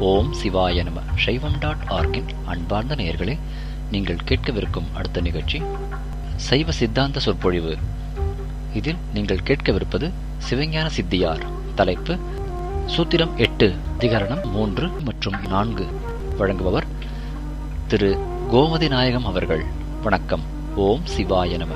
ஓம் சிவாய நம சைவம் டாட் ஆர்கின் அன்பார்ந்த நேயர்களே நீங்கள் கேட்கவிருக்கும் அடுத்த நிகழ்ச்சி சைவ சித்தாந்த சொற்பொழிவு இதில் நீங்கள் கேட்கவிருப்பது சிவஞான சித்தியார் தலைப்பு சூத்திரம் எட்டு அதிகரணம் மூன்று மற்றும் நான்கு வழங்குபவர் திரு கோமதி நாயகம் அவர்கள் வணக்கம் ஓம் சிவாய நம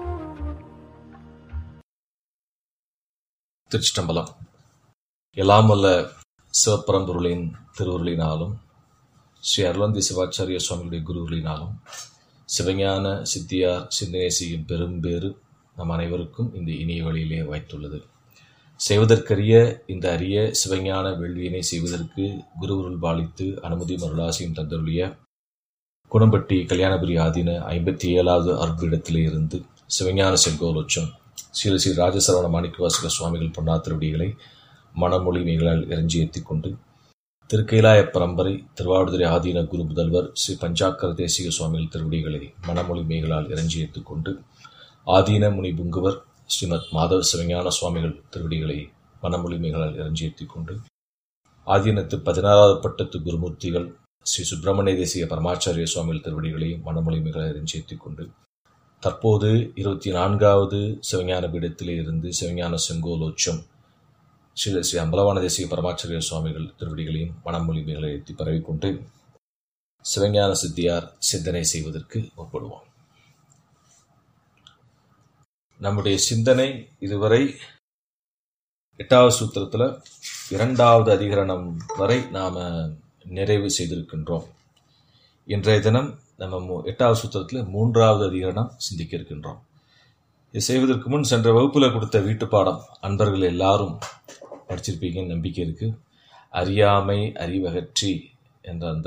திருச்சிட்டம்பலம் எல்லாம் வல்ல சிவப்பரம்பொருளின் திருவுருளினாலும் ஸ்ரீ அருளந்தி சிவாச்சாரிய சுவாமிகளுடைய குருவுருளினாலும் சிவஞான சித்தியார் சிந்தனை செய்யும் பெரும்பேறு நம் அனைவருக்கும் இந்த இனிய வழியிலே வாய்த்துள்ளது செய்வதற்கரிய இந்த அரிய சிவஞான வேள்வியினை செய்வதற்கு குருவுருள் பாலித்து அனுமதி மருளாசியும் தந்தருளிய குணம்பட்டி கல்யாணபுரி ஆதீன ஐம்பத்தி ஏழாவது அற்புடத்திலே இருந்து சிவஞான செங்கோலோச்சம் ஸ்ரீ ஸ்ரீ ராஜசரவண மாணிக்கவாசக சுவாமிகள் பொன்னாத்திருடிகளை மனமொழிமைகளால் இறைஞ்சி ஏற்றிக் கொண்டு திருக்கைலாய பரம்பரை திருவாவடுதுறை ஆதீன குரு முதல்வர் ஸ்ரீ பஞ்சாக்கர தேசிக சுவாமிகள் திருவடிகளை மனமொழிமைகளால் இறைஞ்சி ஏற்றுக் கொண்டு ஆதீன முனி புங்குவர் ஸ்ரீமத் மாதவ சிவஞான சுவாமிகள் திருவடிகளை மனமொழிமைகளால் இறைஞ்சி ஏற்றிக் கொண்டு ஆதீனத்து பதினாறாவது பட்டத்து குருமூர்த்திகள் ஸ்ரீ சுப்பிரமணிய தேசிய பரமாச்சாரிய சுவாமிகள் திருவடிகளையும் மனமொழிமைகளை இறைஞ்சி ஏற்றிக் கொண்டு தற்போது இருபத்தி நான்காவது சிவஞான பீடத்திலே இருந்து சிவஞான செங்கோலோச்சம் ஸ்ரீ ஸ்ரீ அம்பலவான தேசிய பரமாச்சாரிய சுவாமிகள் திருவடிகளையும் மனமொழிமைகளை ஏற்றி பரவிக்கொண்டு சிவஞான சித்தியார் சிந்தனை செய்வதற்கு ஒப்படுவோம் நம்முடைய சிந்தனை இதுவரை எட்டாவது சூத்திரத்தில் இரண்டாவது அதிகரணம் வரை நாம் நிறைவு செய்திருக்கின்றோம் இன்றைய தினம் நம்ம மூ- எட்டாவது சூத்திரத்தில் மூன்றாவது அதிகரணம் சிந்திக்க இருக்கின்றோம் இது செய்வதற்கு முன் சென்ற வகுப்பில் கொடுத்த வீட்டு பாடம் அன்பர்கள் எல்லாரும் படிச்சிருப்பீங்கன்னு நம்பிக்கை இருக்கு அறியாமை அறிவகற்றி என்ற அந்த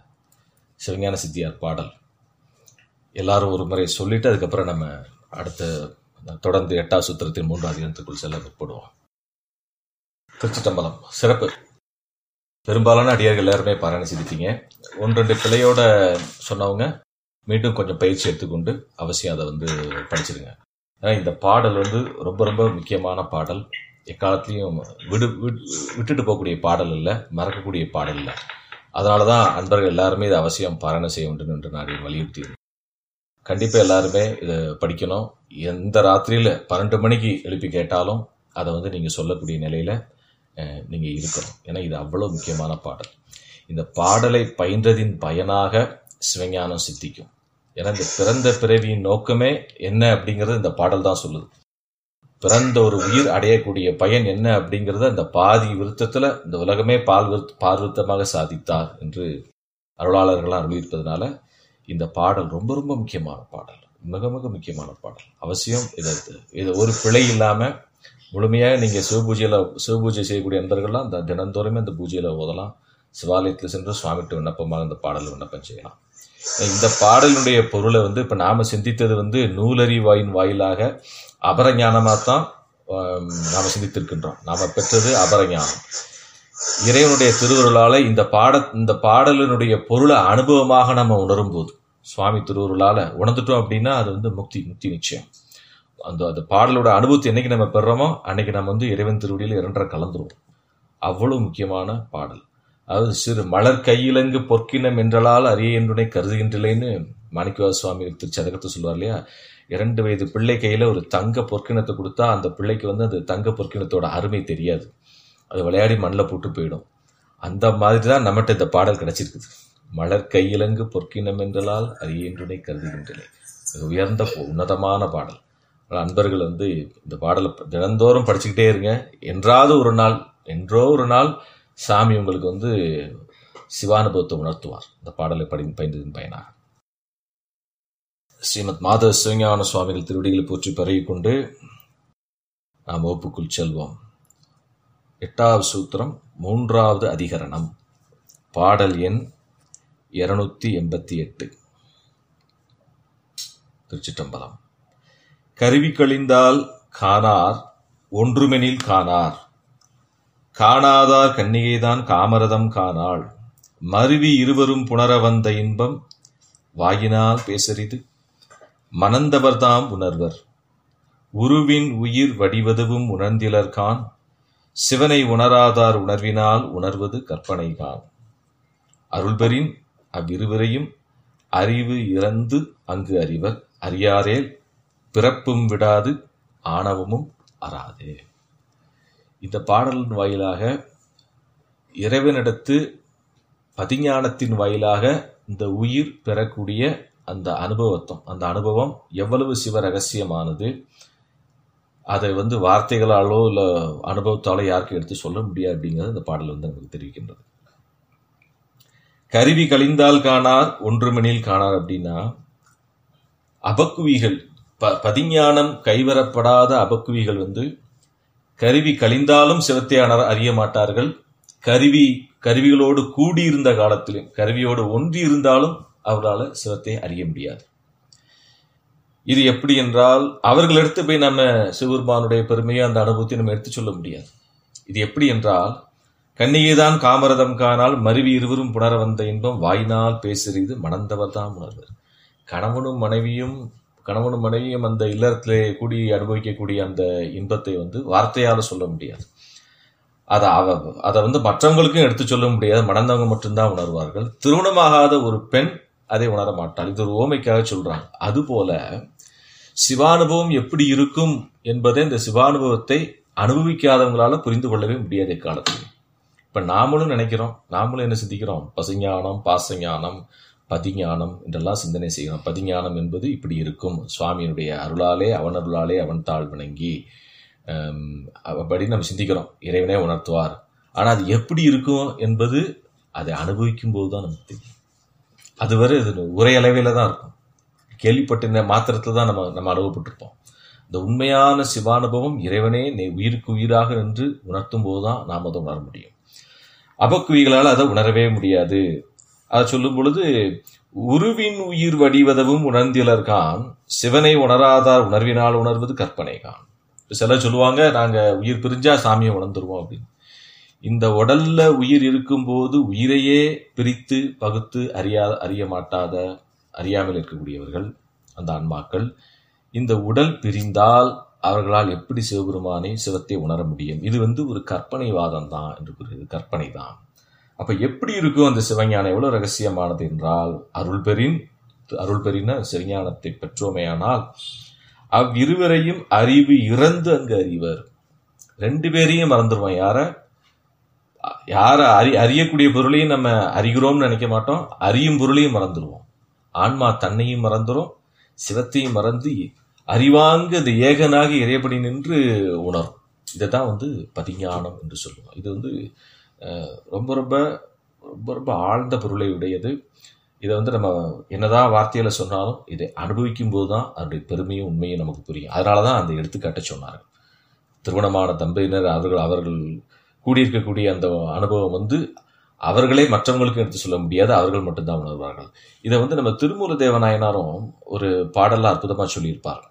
சிவஞான சித்தியார் பாடல் எல்லாரும் ஒரு முறை சொல்லிட்டு அதுக்கப்புறம் நம்ம அடுத்த தொடர்ந்து எட்டாவது சூத்திரத்தின் மூன்றாவது அதிகாரத்துக்குள் செல்ல முற்படுவோம் திருச்சிட்டம்பலம் சிறப்பு பெரும்பாலான அடியார்கள் எல்லாருமே பாராயணம் செய்திருப்பீங்க ஒன்று ரெண்டு பிள்ளையோட சொன்னவங்க மீண்டும் கொஞ்சம் பயிற்சி எடுத்துக்கொண்டு அவசியம் அதை வந்து படிச்சிருங்க ஏன்னா இந்த பாடல் வந்து ரொம்ப ரொம்ப முக்கியமான பாடல் எக்காலத்துலேயும் விடு விட்- விட்டுட்டு போகக்கூடிய பாடல் இல்லை மறக்கக்கூடிய பாடல் இல்லை அதனால தான் அன்பர்கள் எல்லாருமே இதை அவசியம் பாராயணம் செய்ய வேண்டும் என்று நான் வலியுறுத்தி கண்டிப்பாக எல்லாருமே இதை படிக்கணும் எந்த ராத்திரியில் பன்னெண்டு மணிக்கு எழுப்பி கேட்டாலும் அதை வந்து நீங்கள் சொல்லக்கூடிய நிலையில் நீங்கள் இருக்கணும் ஏன்னா இது அவ்வளோ முக்கியமான பாடல் இந்த பாடலை பயின்றதின் பயனாக சிவஞானம் சித்திக்கும் ஏன்னா இந்த பிறந்த பிறவியின் நோக்கமே என்ன அப்படிங்கிறது இந்த பாடல் தான் சொல்லுது பிறந்த ஒரு உயிர் அடையக்கூடிய பயன் என்ன அப்படிங்கிறத இந்த பாதி விருத்தத்தில் இந்த உலகமே பால் விருத்த பார்விருத்தமாக சாதித்தார் என்று அருளாளர்களாம் அருளியிருப்பதனால இந்த பாடல் ரொம்ப ரொம்ப முக்கியமான பாடல் மிக மிக முக்கியமான பாடல் அவசியம் இதை இது ஒரு பிழை இல்லாமல் முழுமையாக நீங்கள் சிவபூஜையில் சிவபூஜை செய்யக்கூடிய நண்பர்கள்லாம் இந்த தினந்தோறுமே இந்த பூஜையில் ஓதலாம் சிவாலயத்தில் சென்று சுவாமிகிட்ட விண்ணப்பமாக இந்த பாடல் விண்ணப்பம் செய்யலாம் இந்த பாடலினுடைய பொருளை வந்து இப்போ நாம் சிந்தித்தது வந்து நூலறிவாயின் வாயிலாக அபரஞானமாக தான் நாம் சிந்தித்திருக்கின்றோம் நாம் பெற்றது அபரஞானம் இறைவனுடைய திருவருளால இந்த பாட இந்த பாடலினுடைய பொருளை அனுபவமாக நம்ம உணரும் போது சுவாமி திருவருளால உணர்ந்துட்டோம் அப்படின்னா அது வந்து முக்தி முக்தி நிச்சயம் அந்த அந்த பாடலோட அனுபவத்தை என்னைக்கு நம்ம பெறுறோமோ அன்னைக்கு நம்ம வந்து இறைவன் திருவடியில் இரண்டரை கலந்துருவோம் அவ்வளவு முக்கியமான பாடல் அதாவது சிறு மலர் கையிலங்கு பொற்கினம் என்றலால் அரிய என்றுனை கருதுகின்றலேன்னு மாணிக்கவாச சுவாமி திருச்சதகத்தை சொல்லுவார் இல்லையா இரண்டு வயது பிள்ளை கையில ஒரு தங்க பொற்கிணத்தை கொடுத்தா அந்த பிள்ளைக்கு வந்து அந்த தங்க பொற்கிணத்தோட அருமை தெரியாது அது விளையாடி மண்ணில் போட்டு போயிடும் அந்த மாதிரி தான் நம்மகிட்ட இந்த பாடல் கிடைச்சிருக்குது மலர் கையிலங்கு பொற்கினம் என்றலால் அரியன்றுனை கருதுகின்றன மிக உயர்ந்த போ- உன்னதமான பாடல் அதனால அன்பர்கள் வந்து இந்த பாடலை தினந்தோறும் படிச்சுக்கிட்டே இருங்க என்றாவது ஒரு நாள் என்றோ ஒரு நாள் சாமி உங்களுக்கு வந்து சிவானுபவத்தை உணர்த்துவார் இந்த பாடலை படி பயின்றதின் பயனாக ஸ்ரீமத் மாதவ சிவஞான சுவாமிகள் திருவடிகளை போற்றி பரவி கொண்டு நாம் வகுப்புக்குள் செல்வோம் எட்டாவது சூத்திரம் மூன்றாவது அதிகரணம் பாடல் எண் இருநூத்தி எண்பத்தி எட்டு திருச்சிற்றம்பலம் கருவி கழிந்தால் காணார் ஒன்றுமெனில் காணார் காணாதார் கன்னிகைதான் காமரதம் காணாள் மருவி இருவரும் புணர வந்த இன்பம் வாயினால் பேசரிது மணந்தவர்தாம் உணர்வர் உருவின் உயிர் வடிவதுவும் உணர்ந்திலர்கான் சிவனை உணராதார் உணர்வினால் உணர்வது கற்பனைகான் அருள்பெறின் அவ்விருவரையும் அறிவு இறந்து அங்கு அறிவர் அறியாரேல் பிறப்பும் விடாது ஆணவமும் அறாதே இந்த பாடலின் வாயிலாக இறைவனிடத்து பதிஞானத்தின் வாயிலாக இந்த உயிர் பெறக்கூடிய அந்த அனுபவத்தம் அந்த அனுபவம் எவ்வளவு சிவ ரகசியமானது அதை வந்து வார்த்தைகளாலோ இல்லை அனுபவத்தாலோ யாருக்கும் எடுத்து சொல்ல முடியாது அப்படிங்கிறது இந்த பாடல் வந்து நமக்கு தெரிவிக்கின்றது கருவி கழிந்தால் காணார் ஒன்றுமெனில் காணார் அப்படின்னா அபக்குவிகள் ப பதிஞானம் கைவரப்படாத அபக்குவிகள் வந்து கருவி கழிந்தாலும் சிவத்தையானர் அறிய மாட்டார்கள் கருவி கருவிகளோடு கூடியிருந்த காலத்திலும் கருவியோடு ஒன்றி இருந்தாலும் அவர்களால் சிவத்தை அறிய முடியாது இது எப்படி என்றால் அவர்கள் எடுத்து போய் நம்ம சிவபெருமானுடைய பெருமையை அந்த அனுபவத்தை நம்ம எடுத்து சொல்ல முடியாது இது எப்படி என்றால் கண்ணியேதான் காமரதம் காணால் மருவி இருவரும் புணர வந்த இன்பம் வாயினால் பேசுறது மணந்தவர் தான் உணர்வர் கணவனும் மனைவியும் கணவனும் மனைவியும் அந்த இல்லறத்திலே கூடி அனுபவிக்கக்கூடிய அந்த இன்பத்தை வந்து வார்த்தையால சொல்ல முடியாது அதை அவ அதை வந்து மற்றவங்களுக்கும் எடுத்து சொல்ல முடியாது மணந்தவங்க மட்டும்தான் உணர்வார்கள் திருமணமாகாத ஒரு பெண் அதை உணர மாட்டாள் இது ஒரு ஓமைக்காக சொல்றாங்க அதுபோல சிவானுபவம் எப்படி இருக்கும் என்பதை இந்த சிவானுபவத்தை அனுபவிக்காதவங்களால புரிந்து கொள்ளவே முடியாது இக்காலத்தில் இப்ப நாமளும் நினைக்கிறோம் நாமளும் என்ன சிந்திக்கிறோம் பசுஞானம் பாசஞானம் பதிஞானம் என்றெல்லாம் சிந்தனை செய்கிறோம் பதிஞானம் என்பது இப்படி இருக்கும் சுவாமியினுடைய அருளாலே அவன் அருளாலே அவன் தாழ் வணங்கி அப்படி நம்ம சிந்திக்கிறோம் இறைவனே உணர்த்துவார் ஆனால் அது எப்படி இருக்கும் என்பது அதை அனுபவிக்கும் போது தான் நமக்கு தெரியும் அதுவரை இது உரை அளவில் தான் இருக்கும் கேள்விப்பட்ட மாத்திரத்தில் தான் நம்ம நம்ம அனுபவப்பட்டிருப்போம் இந்த உண்மையான சிவானுபவம் இறைவனே உயிருக்கு உயிராக நின்று உணர்த்தும் போது தான் நாம் அதை உணர முடியும் அபக்குவிகளால் அதை உணரவே முடியாது அதை சொல்லும் பொழுது உருவின் உயிர் வடிவதவும் உணர்ந்திலர்கான் சிவனை உணராதார் உணர்வினால் உணர்வது கற்பனை கான் சிலர் சொல்லுவாங்க நாங்க உயிர் பிரிஞ்சா சாமியை உணர்ந்துருவோம் அப்படின்னு இந்த உடல்ல உயிர் இருக்கும்போது உயிரையே பிரித்து பகுத்து அறியா அறிய மாட்டாத அறியாமல் இருக்கக்கூடியவர்கள் அந்த ஆன்மாக்கள் இந்த உடல் பிரிந்தால் அவர்களால் எப்படி சிவபெருமானை சிவத்தை உணர முடியும் இது வந்து ஒரு கற்பனை வாதம் தான் என்று கூறுகிறது கற்பனை தான் அப்ப எப்படி இருக்கும் அந்த சிவஞானம் எவ்வளவு ரகசியமானது என்றால் அருள் பெறின் அருள் பெறின சிவஞானத்தை பெற்றோமையானால் அவ்விருவரையும் அறிவு இறந்து அங்கு அறிவர் ரெண்டு பேரையும் மறந்துடுவோம் யார யார அறி அறியக்கூடிய பொருளையும் நம்ம அறிகிறோம்னு நினைக்க மாட்டோம் அறியும் பொருளையும் மறந்துடுவோம் ஆன்மா தன்னையும் மறந்துடும் சிவத்தையும் மறந்து அறிவாங்க இந்த ஏகனாகி இறையபடி நின்று உணரும் இதை தான் வந்து பதிஞானம் என்று சொல்லுவோம் இது வந்து ரொம்ப ரொம்ப ரொம்ப ரொம்ப ஆழ்ந்த பொருளை உடையது இதை வந்து நம்ம என்னதான் வார்த்தையில சொன்னாலும் இதை அனுபவிக்கும் போது தான் அதனுடைய பெருமையும் உண்மையும் நமக்கு புரியும் அதனால தான் அந்த எடுத்துக்காட்ட சொன்னார் திருமணமான தம்பதியினர் அவர்கள் அவர்கள் கூடியிருக்கக்கூடிய அந்த அனுபவம் வந்து அவர்களே மற்றவங்களுக்கு எடுத்து சொல்ல முடியாது அவர்கள் மட்டும்தான் உணர்வார்கள் இதை வந்து நம்ம திருமூல தேவநாயனாரும் ஒரு பாடல்ல அற்புதமா சொல்லியிருப்பார்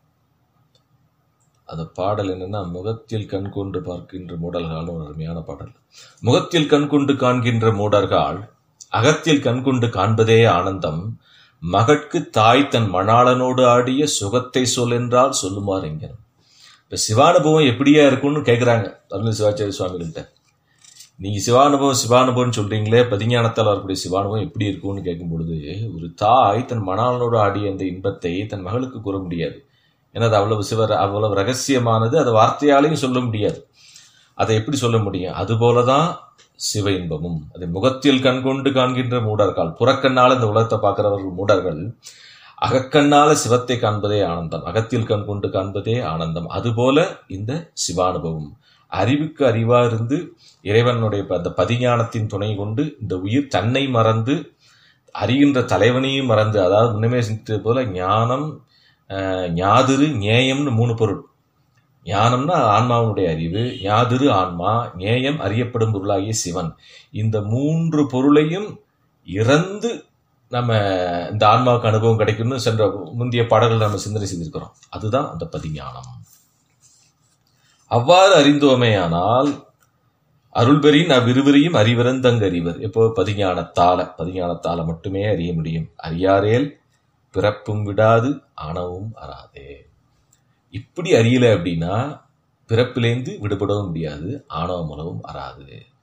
அந்த பாடல் என்னன்னா முகத்தில் கண் கொண்டு பார்க்கின்ற மூடல்காலும் ஒரு அருமையான பாடல் முகத்தில் கண் கொண்டு காண்கின்ற மூடர்கள் அகத்தில் கண் கொண்டு காண்பதே ஆனந்தம் மகட்கு தாய் தன் மணாளனோடு ஆடிய சுகத்தை சொல் என்றால் சொல்லுமாறு எங்கனும் இப்ப சிவானுபவம் எப்படியா இருக்கும்னு கேட்கிறாங்க அருள் சிவாச்சாரிய சுவாமிகள்கிட்ட நீங்க சிவானுபவம் சிவானுபவம் சொல்றீங்களே பதிஞானத்தால் வரக்கூடிய சிவானுபவம் எப்படி இருக்கும்னு கேட்கும் பொழுது ஒரு தாய் தன் மணாளனோடு ஆடிய அந்த இன்பத்தை தன் மகளுக்கு கூற முடியாது ஏன்னா அது அவ்வளவு சிவர் அவ்வளவு ரகசியமானது அதை வார்த்தையாலையும் சொல்ல முடியாது அதை எப்படி சொல்ல முடியும் அதுபோலதான் சிவ இன்பமும் அதை முகத்தில் கண் கொண்டு காண்கின்ற மூடர்கள் புறக்கண்ணால் இந்த உலகத்தை பார்க்கிறவர்கள் மூடர்கள் அகக்கண்ணால சிவத்தை காண்பதே ஆனந்தம் அகத்தில் கண் கொண்டு காண்பதே ஆனந்தம் அதுபோல இந்த சிவானுபவம் அறிவுக்கு அறிவா இருந்து இறைவனுடைய அந்த பதிஞானத்தின் துணை கொண்டு இந்த உயிர் தன்னை மறந்து அறிகின்ற தலைவனையும் மறந்து அதாவது முன்னமே சிந்தித்தது போல ஞானம் ஞாதிரு ஞேயம்னு மூணு பொருள் ஞானம்னா ஆன்மாவுடைய அறிவு ஞாதிரு ஆன்மா ஞேயம் அறியப்படும் பொருளாகிய சிவன் இந்த மூன்று பொருளையும் இறந்து நம்ம இந்த ஆன்மாவுக்கு அனுபவம் கிடைக்கும்னு சென்ற முந்தைய பாடல்கள் நம்ம சிந்தனை செய்திருக்கிறோம் அதுதான் அந்த பதிஞானம் அவ்வாறு அறிந்தோமேயானால் அருள்பெறின் அவ்விருவரையும் அறிவிறந்தங்கு அறிவர் இப்போ பதிஞானத்தால பதிஞானத்தால மட்டுமே அறிய முடியும் அறியாரேல் பிறப்பும் விடாது ஆணவும் அறாதே இப்படி அறியல அப்படின்னா பிறப்பிலேந்து விடுபடவும் முடியாது ஆணவ மனவும் அறாது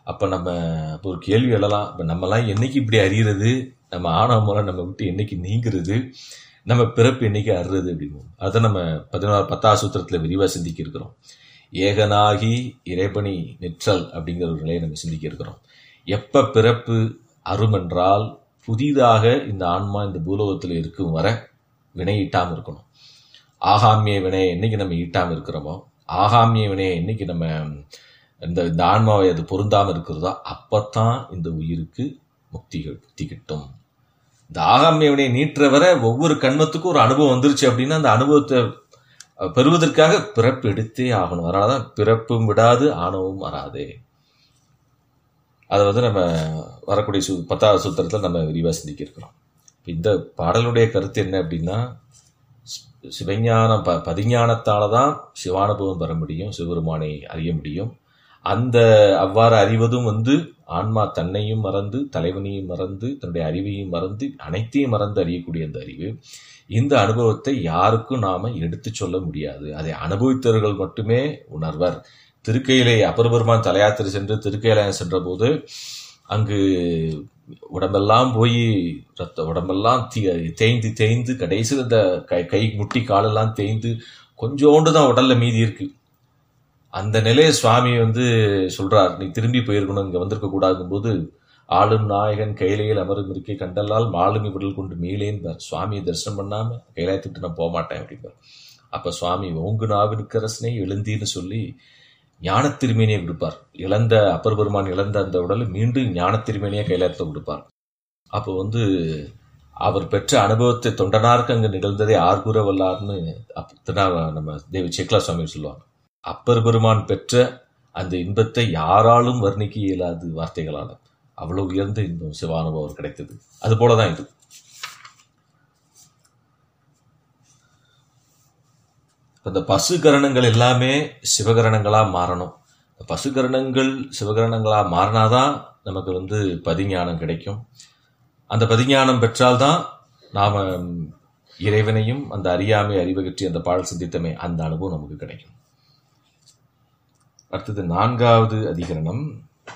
அப்ப நம்ம இப்ப ஒரு கேள்வி எழலாம் இப்ப நம்மலாம் என்னைக்கு இப்படி அறியறது நம்ம ஆணவ மூலம் நம்ம விட்டு என்னைக்கு நீங்கிறது நம்ம பிறப்பு என்னைக்கு அறுறது அப்படின்னு அதை நம்ம பதினோரு பத்தாவது சூத்திரத்துல விரிவா சிந்திக்க இருக்கிறோம் ஏகனாகி இறைபணி நிற்றல் அப்படிங்கிற ஒரு நிலையை நம்ம சிந்திக்க இருக்கிறோம் எப்ப பிறப்பு அருமென்றால் புதிதாக இந்த ஆன்மா இந்த பூலோகத்தில் இருக்கும் வரை வினை ஈட்டாம இருக்கணும் ஆகாமிய வினையை என்னைக்கு நம்ம ஈட்டாம இருக்கிறோமோ ஆகாமிய வினையை என்னைக்கு நம்ம இந்த இந்த ஆன்மாவை அது பொருந்தாம இருக்கிறதோ அப்பத்தான் இந்த உயிருக்கு முக்தி முக்தி கிட்டும் இந்த ஆகாமிய வினையை நீட்டுற வரை ஒவ்வொரு கண்மத்துக்கும் ஒரு அனுபவம் வந்துருச்சு அப்படின்னா அந்த அனுபவத்தை அஹ், பெறுவதற்காக பிறப்பு எடுத்தே ஆகணும் அதனாலதான் பிறப்பும் விடாது ஆணவம் வராதே அதை வந்து நம்ம வரக்கூடிய சு பத்தாவது சூத்திரத்தில் நம்ம விரிவாக சிந்திக்க இருக்கிறோம் இந்த பாடலுடைய கருத்து என்ன அப்படின்னா சி- சிவஞானம் ப பதிஞானத்தால தான் சிவானுபவம் பெற முடியும் சிவபெருமானை அறிய முடியும் அந்த அவ்வாறு அறிவதும் வந்து ஆன்மா தன்னையும் மறந்து தலைவனையும் மறந்து தன்னுடைய அறிவையும் மறந்து அனைத்தையும் மறந்து அறியக்கூடிய அந்த அறிவு இந்த அனுபவத்தை யாருக்கும் நாம எடுத்து சொல்ல முடியாது அதை அனுபவித்தவர்கள் மட்டுமே உணர்வர் திருக்கையிலே அப்பரபெருமான் தலையாத்திரை சென்று திருக்கையிலாயம் சென்ற போது அங்கு உடம்பெல்லாம் போய் ரத்த உடம்பெல்லாம் தீ- தேய்ந்து தேய்ந்து கடைசியில் இந்த கை கை முட்டி காலெல்லாம் தேய்ந்து கொஞ்சோண்டு தான் உடல்ல மீதி இருக்கு அந்த நிலையை சுவாமி வந்து சொல்றார் நீ திரும்பி போயிருக்கணும் இங்க வந்திருக்க கூடாதுங்கும் போது ஆளும் நாயகன் கையிலையில் அமரும் இருக்கை கண்டல்லால் மாலுமி விடல் கொண்டு மீளேன் சுவாமியை தரிசனம் பண்ணாம கைலாயத்துட்டு நான் போக மாட்டேன் அப்படிம்பார் அப்ப சுவாமி ஓங்கு நாவினுக்கரசனை எழுந்தீன்னு சொல்லி ஞான திருமேனியை கொடுப்பார் இழந்த அப்பர் பெருமான் இழந்த அந்த உடலை மீண்டும் ஞான திருமேனியை கைலாயத்தில் கொடுப்பார் அப்போ வந்து அவர் பெற்ற அனுபவத்தை தொண்டனாருக்கு அங்கு நிகழ்ந்ததை ஆர்கூற வல்லார்னு அப்~ திருநா- நம்ம தேவி சேக்கலா சுவாமி சொல்லுவாங்க அப்பர் பெருமான் பெற்ற அந்த இன்பத்தை யாராலும் வர்ணிக்க இயலாது வார்த்தைகளால அவ்வளவு உயர்ந்த இன்பம் சிவானுபவம் கிடைத்தது அது போலதான் இது இப்ப இந்த பசுகரணங்கள் எல்லாமே சிவகரணங்களா மாறணும் இந்த பசுகரணங்கள் சிவகரணங்களா மாறினாதான் நமக்கு வந்து பதிஞானம் கிடைக்கும் அந்த பதிஞானம் பெற்றால்தான் நாம இறைவனையும் அந்த அறியாமை அறிவகற்றி அந்த பாடல் சிந்தித்தமே அந்த அனுபவம் நமக்கு கிடைக்கும் அடுத்தது நான்காவது அதிகரணம்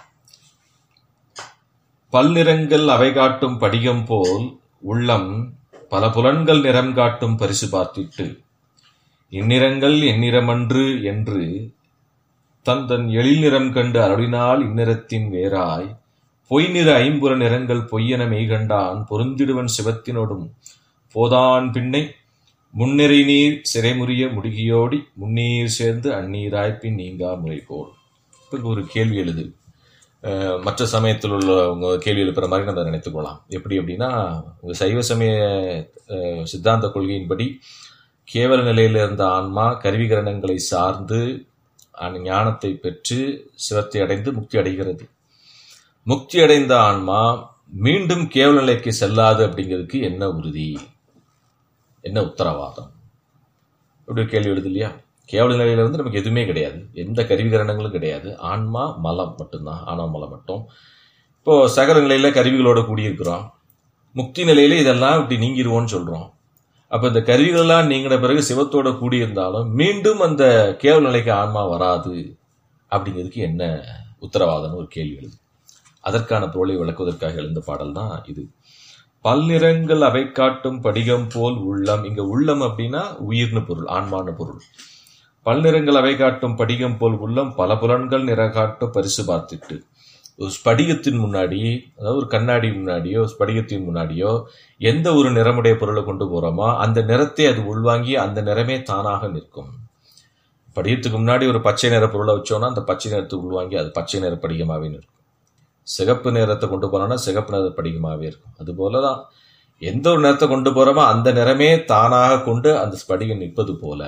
பல்நிறங்கள் அவை காட்டும் படிகம் போல் உள்ளம் பல புலன்கள் நிறம் காட்டும் பரிசு பார்த்திட்டு இந்நிறங்கள் எந்நிறமன்று என்று தன் தன் எழில் நிறம் கண்டு அருளினால் இந்நிறத்தின் வேறாய் பொய் நிற ஐம்புற நிறங்கள் பொய்யென மெய்கண்டான் பொருந்திடுவன் சிவத்தினோடும் போதான் பின்னை முன்னிறை நீர் சிறைமுறிய முடுகியோடி முன்னீர் சேர்ந்து அந்நீராய்ப்பின் நீங்கா முறை போல் இப்ப இங்க ஒரு கேள்வி எழுது அஹ் மற்ற சமயத்தில் உள்ளவங்க கேள்வி எழுப்புற மாதிரி நம்ம நினைத்துக் கொள்ளலாம் எப்படி அப்படின்னா உங்க சைவ சமய அஹ், சித்தாந்த கொள்கையின்படி கேவல நிலையில் இருந்த ஆன்மா கருவிகரணங்களை சார்ந்து அந்த ஞானத்தை பெற்று சிவத்தை அடைந்து முக்தி அடைகிறது முக்தி அடைந்த ஆன்மா மீண்டும் கேவல நிலைக்கு செல்லாது அப்படிங்கிறதுக்கு என்ன உறுதி என்ன உத்தரவாதம் இப்படி ஒரு கேள்வி எழுது இல்லையா கேவல நிலையில இருந்து நமக்கு எதுவுமே கிடையாது எந்த கருவிகரணங்களும் கிடையாது ஆன்மா மலம் மட்டும்தான் ஆன்மா மலம் மட்டும் இப்போ சகல நிலையில கருவிகளோட கூடியிருக்கிறோம் முக்தி நிலையில இதெல்லாம் இப்படி நீங்கிருவோம்னு சொல்றோம் அப்ப இந்த கருவிகளெல்லாம் நீங்கின பிறகு சிவத்தோட கூடியிருந்தாலும் மீண்டும் அந்த கேவல நிலைக்கு ஆன்மா வராது அப்படிங்கிறதுக்கு என்ன உத்தரவாதம்னு ஒரு கேள்வி எழுது அதற்கான பொருளை விளக்குவதற்காக எழுந்த பாடல் தான் இது பல்நிறங்கள் அவை காட்டும் படிகம் போல் உள்ளம் இங்க உள்ளம் அப்படின்னா உயிர்னு பொருள் ஆன்மான்னு பொருள் பல்நிறங்கள் அவை காட்டும் படிகம் போல் உள்ளம் பல புலன்கள் நிற காட்டும் பரிசு பார்த்துட்டு ஒரு ஸ்படிகத்தின் முன்னாடி அதாவது ஒரு கண்ணாடி முன்னாடியோ ஸ்படிகத்தின் முன்னாடியோ எந்த ஒரு நிறமுடைய பொருளை கொண்டு போறோமோ அந்த நிறத்தை அது உள்வாங்கி அந்த நிறமே தானாக நிற்கும் படிகத்துக்கு முன்னாடி ஒரு பச்சை நிற பொருளை வச்சோம்னா அந்த பச்சை நிறத்தை உள்வாங்கி அது பச்சை நிற படிகமாகவே நிற்கும் சிகப்பு நிறத்தை கொண்டு போனோம்னா சிகப்பு நிற படிகமாகவே இருக்கும் அதுபோல தான் எந்த ஒரு நிறத்தை கொண்டு போறோமோ அந்த நிறமே தானாக கொண்டு அந்த ஸ்படிகம் நிற்பது போல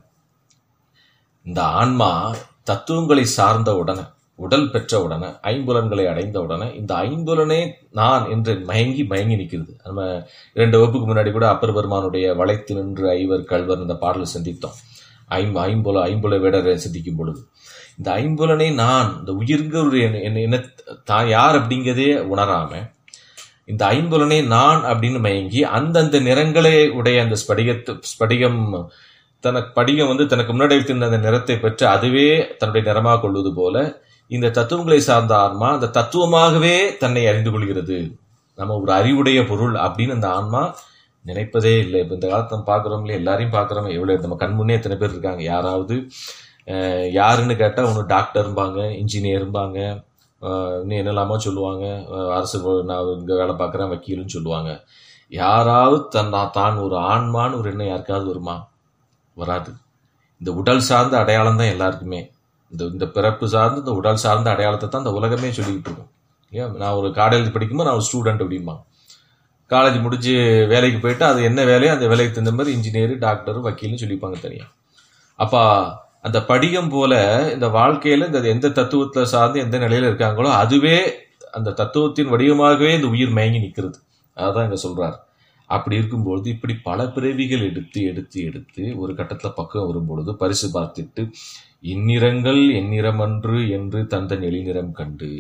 இந்த ஆன்மா தத்துவங்களை சார்ந்த உடனே உடல் பெற்ற உடனே ஐம்புலன்களை அடைந்த உடனே இந்த ஐம்புலனே நான் என்று மயங்கி மயங்கி நிற்கிறது நம்ம இரண்டு வகுப்புக்கு முன்னாடி கூட அப்பர் பெருமானுடைய வளைத்து நின்று ஐவர் கல்வர் இந்த பாடலை சிந்தித்தோம் ஐம் ஐம்புல ஐம்புல வேடரை சிந்திக்கும் பொழுது இந்த ஐம்புலனை நான் இந்த உயிர்ங்கிற ஒரு என்ன- என்ன என்ன தான் யார் அப்படிங்கிறதே உணராம இந்த ஐம்புலனை நான் அப்படின்னு மயங்கி அந்தந்த நிறங்களே உடைய அந்த ஸ்படிகத்து ஸ்படிகம் தனக்கு படிகம் வந்து தனக்கு முன்னாடி வைத்திருந்த அந்த நிறத்தை பெற்று அதுவே தன்னுடைய நிறமாக கொள்வது போல இந்த தத்துவங்களை சார்ந்த ஆன்மா அந்த தத்துவமாகவே தன்னை அறிந்து கொள்கிறது நம்ம ஒரு அறிவுடைய பொருள் அப்படின்னு அந்த ஆன்மா நினைப்பதே இல்லை இப்போ இந்த காலத்தை நம்ம பார்க்குறோம் இல்லையா எல்லாரையும் பார்க்குறோம் எவ்வளோ நம்ம கண் முன்னே எத்தனை பேர் இருக்காங்க யாராவது அஹ், யாருன்னு கேட்டால் ஒன்று டாக்டர்ம்பாங்க இன்ஜினியரும்பாங்க அஹ், இன்னும் என்னெல்லாமோ சொல்லுவாங்க அஹ், அரசு போ- நான் இங்கே வேலை பார்க்குறேன் வக்கீலுன்னு சொல்லுவாங்க யாராவது தன் நான் தான் ஒரு ஆன்மான்னு ஒரு எண்ணம் யாருக்காவது வருமா வராது இந்த உடல் சார்ந்த அடையாளம் தான் எல்லாருக்குமே இந்த இந்த பிறப்பு சார்ந்து இந்த உடல் சார்ந்த அடையாளத்தை தான் இந்த உலகமே சொல்லிக்கிட்டு இருக்கும் ஏன் நான் ஒரு காலேஜ் படிக்கும்போது நான் ஒரு ஸ்டூடெண்ட் அப்படிமா காலேஜ் முடிஞ்சு வேலைக்கு போயிட்டு அது என்ன வேலையோ அந்த வேலைக்கு தகுந்த மாதிரி இன்ஜினியர் டாக்டர் வக்கீல்னு சொல்லிப்பாங்க தனியா அப்ப அந்த படிகம் போல இந்த வாழ்க்கையில இந்த எந்த தத்துவத்தை சார்ந்து எந்த நிலையில இருக்காங்களோ அதுவே அந்த தத்துவத்தின் வடிவமாகவே இந்த உயிர் மயங்கி நிற்கிறது அதான் இங்க சொல்றார் அப்படி இருக்கும்பொழுது இப்படி பல பிறவிகள் எடுத்து எடுத்து எடுத்து ஒரு கட்டத்துல பக்கம் வரும்பொழுது பரிசு பார்த்துட்டு இந்நிறங்கள் எந்நிறமன்று என்று தந்தன் எளிநிறம் கண்டு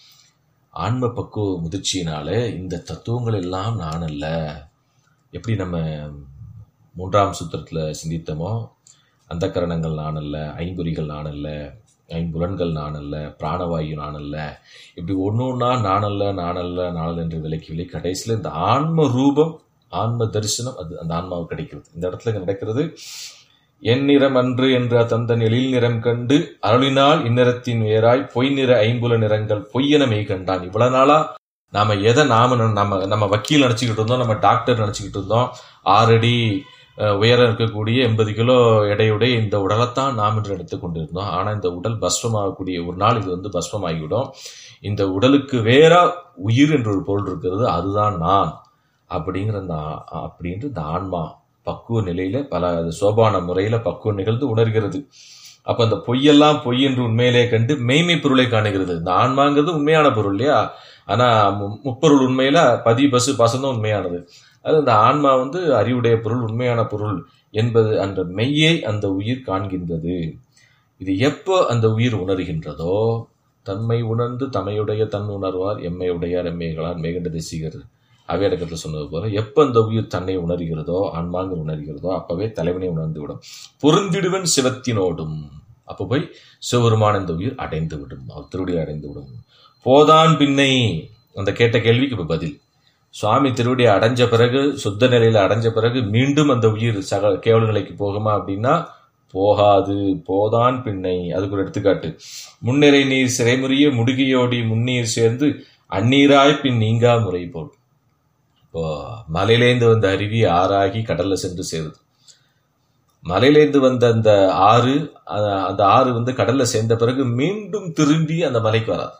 ஆன்ம பக்குவ முதிர்ச்சியினால இந்த தத்துவங்கள் எல்லாம் நான் அல்ல எப்படி நம்ம மூன்றாம் சூத்திரத்துல சிந்தித்தோமோ அந்த கரணங்கள் நான் அல்ல ஐம்பொறிகள் நான் அல்ல ஐம்புலன்கள் நான் அல்ல பிராணவாயு நான் அல்ல இப்படி ஒன்று ஒன்றா நான் அல்ல நான் அல்ல நான் என்று விலக்கி விலை கடைசியில் இந்த ஆன்ம ரூபம் ஆன்ம தரிசனம் அது அந்த ஆன்மாவுக்கு கிடைக்கிறது இந்த இடத்துல இங்க நடக்கிறது என் நிறம் அன்று என்ற தந்தன் எழில் நிறம் கண்டு அருளினால் இந்நிறத்தின் வேறாய் பொய் நிற ஐம்புல நிறங்கள் பொய்யென மெய் கண்டான் இவ்வளவு நாளா நாம எதை நாம ந- நம்ம நம்ம வக்கீல் நினைச்சுக்கிட்டு இருந்தோம் நம்ம டாக்டர் நினைச்சுக்கிட்டு இருந்தோம் ஆறடி அஹ், உயரம் இருக்கக்கூடிய எண்பது கிலோ எடையுடைய இந்த உடலைத்தான் நாம் என்று எடுத்துக் கொண்டிருந்தோம் ஆனா இந்த உடல் பஸ்வமாகக்கூடிய ஒரு நாள் இது வந்து பஸ்வமாகிவிடும் இந்த உடலுக்கு வேற உயிர் என்ற ஒரு பொருள் இருக்கிறது அதுதான் நான் அப்படிங்கிற அந்த ஆ- அப்படின்ற இந்த ஆன்மா பக்குவ நிலையில பல சோபான முறையில பக்குவம் நிகழ்ந்து உணர்கிறது அப்ப அந்த பொய்யெல்லாம் பொய் என்று உண்மையிலே கண்டு மெய்மை பொருளை காணுகிறது இந்த ஆன்மாங்கிறது உண்மையான பொருள் இல்லையா ஆனா மு- முப்பொருள் உண்மையில பதி பசு பசந்தம் உண்மையானது அது அந்த ஆன்மா வந்து அறிவுடைய பொருள் உண்மையான பொருள் என்பது அந்த மெய்யை அந்த உயிர் காண்கின்றது இது எப்போ அந்த உயிர் உணர்கின்றதோ தன்மை உணர்ந்து தமையுடைய தன் உணர்வார் எம்மையுடையார் எம்மைகளார் மேகண்ட தேசிகர் அவையடக்கத்தில் சொன்னது போல எப்ப அந்த உயிர் தன்னை உணர்கிறதோ ஆன்மாங்கிற உணர்கிறதோ அப்பவே தலைவனை உணர்ந்து விடும் பொருந்திடுவன் சிவத்தினோடும் அப்ப போய் சிவபெருமான் இந்த உயிர் அடைந்து விடும் அவர் திருவடி அடைந்து விடும் போதான் பின்னை அந்த கேட்ட கேள்விக்கு இப்ப பதில் சுவாமி திருவடி அடைஞ்ச பிறகு சுத்த நிலையில அடைஞ்ச பிறகு மீண்டும் அந்த உயிர் சக கேவல நிலைக்கு போகுமா அப்படின்னா போகாது போதான் பின்னை அதுக்கு ஒரு எடுத்துக்காட்டு முன்னிறை நீர் சிறைமுறிய முடுகியோடி முன்னீர் சேர்ந்து அந்நீராய் பின் நீங்கா முறை போல் இப்போ மலையிலேந்து வந்த அருவி ஆறாகி கடல்ல சென்று சேருது மலையிலேந்து வந்த அந்த ஆறு அ- அந்த ஆறு வந்து கடல்ல சேர்ந்த பிறகு மீண்டும் திரும்பி அந்த மலைக்கு வராது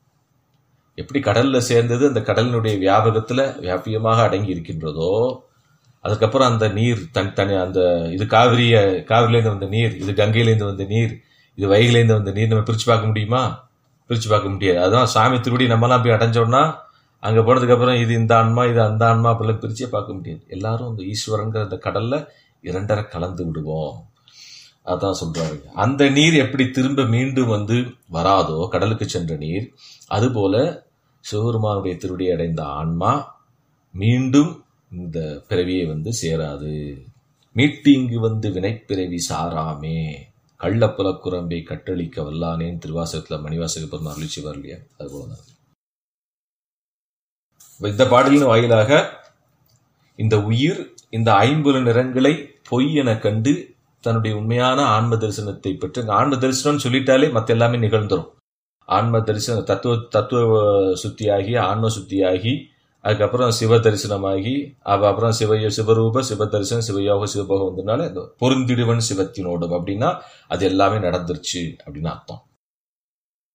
எப்படி கடல்ல சேர்ந்தது அந்த கடலினுடைய வியாபகத்துல வியாபியமாக அடங்கி இருக்கின்றதோ அதுக்கப்புறம் அந்த நீர் தன் தனி அந்த இது காவிரிய காவிரிலேருந்து வந்த நீர் இது கங்கையிலேருந்து வந்த நீர் இது வைகையிலேருந்து வந்த நீர் நம்ம பிரிச்சு பார்க்க முடியுமா பிரிச்சு பார்க்க முடியாது அதான் சாமி திருவடி நம்மலாம் போய் அடைஞ்சோம்னா அங்க போனதுக்கு அப்புறம் இது இந்த ஆன்மா இது அந்த ஆன்மா அப்படிலாம் பிரிச்சே பார்க்க முடியாது எல்லாரும் அந்த ஈஸ்வரங்கிற அந்த கடல்ல இரண்டரை கலந்து விடுவோம் அதான் சொல்றாரு அந்த நீர் எப்படி திரும்ப மீண்டும் வந்து வராதோ கடலுக்கு சென்ற நீர் அதுபோல சிவபெருமானுடைய திருடி அடைந்த ஆன்மா மீண்டும் இந்த பிறவியை வந்து சேராது மீட்டு இங்கு வந்து வினைப்பிறவி சாராமே கள்ளப்புலக்குரம்பை கட்டளிக்க வல்லானேன்னு திருவாசகத்துல மணிவாசக பெருமாள் அருளிச்சுவார் இல்லையா அது போலதான் இப்ப இந்த பாடலின் வாயிலாக இந்த உயிர் இந்த ஐம்புல நிறங்களை பொய் என கண்டு தன்னுடைய உண்மையான ஆன்ம தரிசனத்தை பெற்று இந்த ஆன்ம தரிசனம்னு சொல்லிட்டாலே மத்த எல்லாமே நிகழ்ந்துரும் ஆன்ம தரிசன தத்துவ தத்துவ சுத்தியாகி ஆன்ம சுத்தியாகி அதுக்கப்புறம் சிவ தரிசனமாகி அப்ப அப்புறம் சிவ சிவரூப சிவ தரிசனம் சிவயோக சிவபோகம் வந்ததுனால இந்த பொருந்திடுவன் சிவத்தினோடும் அப்படின்னா அது எல்லாமே நடந்துருச்சு அப்படின்னு அர்த்தம்